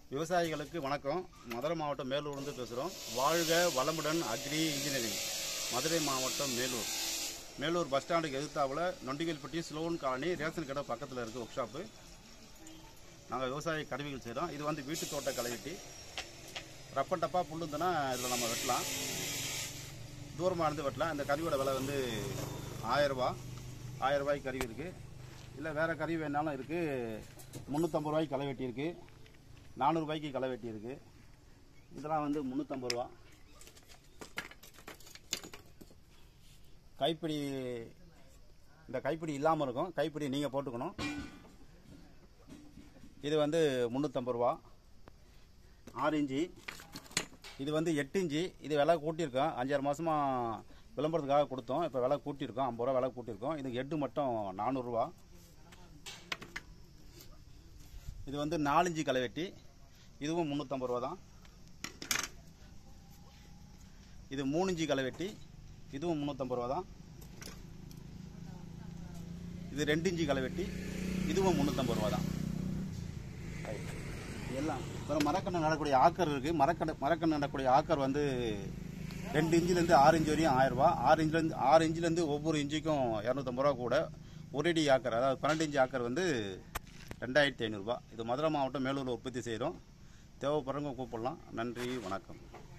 விவசாயிகளுக்கு வணக்கம் மதுரை மாவட்டம் மேலூர்லேருந்து பேசுகிறோம் வாழ்க வளமுடன் அக்ரி இன்ஜினியரிங் மதுரை மாவட்டம் மேலூர் மேலூர் பஸ் ஸ்டாண்டுக்கு எதிர்த்தாப்புல நொண்டிகல்பட்டி ஸ்லோன் காலனி ரேஷன் கடை பக்கத்தில் இருக்குது ஒர்க் ஷாப்பு நாங்கள் விவசாய கருவிகள் செய்கிறோம் இது வந்து வீட்டு தோட்ட களைவெட்டி ரப்ப டப்பா புல்லுந்துன்னா இதில் நம்ம வெட்டலாம் தூரமாக இருந்து வெட்டலாம் இந்த கருவியோட விலை வந்து ஆயரூபா ஆயிரம் ரூபாய்க்கு கருவி இருக்குது இல்லை வேறு கருவி வேணாலும் இருக்குது முந்நூற்றம்பது ரூபாய்க்கு களை வெட்டி இருக்குது நானூறுபாய்க்கு களை வெட்டி இருக்குது இதெல்லாம் வந்து முந்நூற்றம்பது ரூபா கைப்பிடி இந்த கைப்பிடி இல்லாமல் இருக்கும் கைப்பிடி நீங்கள் போட்டுக்கணும் இது வந்து முந்நூற்றம்பது ரூபா ஆறு இன்ச்சு இது வந்து எட்டு இன்ச்சு இது விலை கூட்டியிருக்கோம் அஞ்சாறு மாதமாக விளம்பரத்துக்காக கொடுத்தோம் இப்போ விலை கூட்டியிருக்கோம் ஐம்பது ரூபா விலை கூட்டியிருக்கோம் இது ஹெட்டு மட்டும் நானூறுரூவா இது வந்து நாலஞ்சு களைவெட்டி இதுவும் முந்நூற்றம்பது ரூபா தான் இது மூணு இன்ச்சு களைவெட்டி இதுவும் முந்நூற்றம்பது ரூபா தான் இது ரெண்டு இன்ச்சு களைவெட்டி இதுவும் முந்நூற்றம்பது ரூபா தான் ரைட். எல்லாம் அப்புறம் மரக்கன்று நடக்கூடிய ஆக்கர் இருக்குது மரக்கன்று மரக்கன்று நடக்கூடிய ஆக்கர் வந்து ரெண்டு இன்ச்சிலேருந்து ஆறு இன்ச்சு வரையும் ஆயிரம் ரூபா ஆறு இன்ச்சிலேருந்து ஆறு இன்ச்சிலேருந்து ஒவ்வொரு இன்ச்சுக்கும் இரநூத்தம்பது ரூபா கூட ஒரு அடி ஆக்கர் அதாவது பன்னெண்டு இன்ச்சு ஆக்கர் வந்து ரெண்டாயிரத்தி ஐநூறுரூபா இது மதுரை மாவட்டம் மேலூரில் உற்பத்தி செய்கிறோம் தேவைப்படுறவங்க கூப்பிடலாம் நன்றி வணக்கம்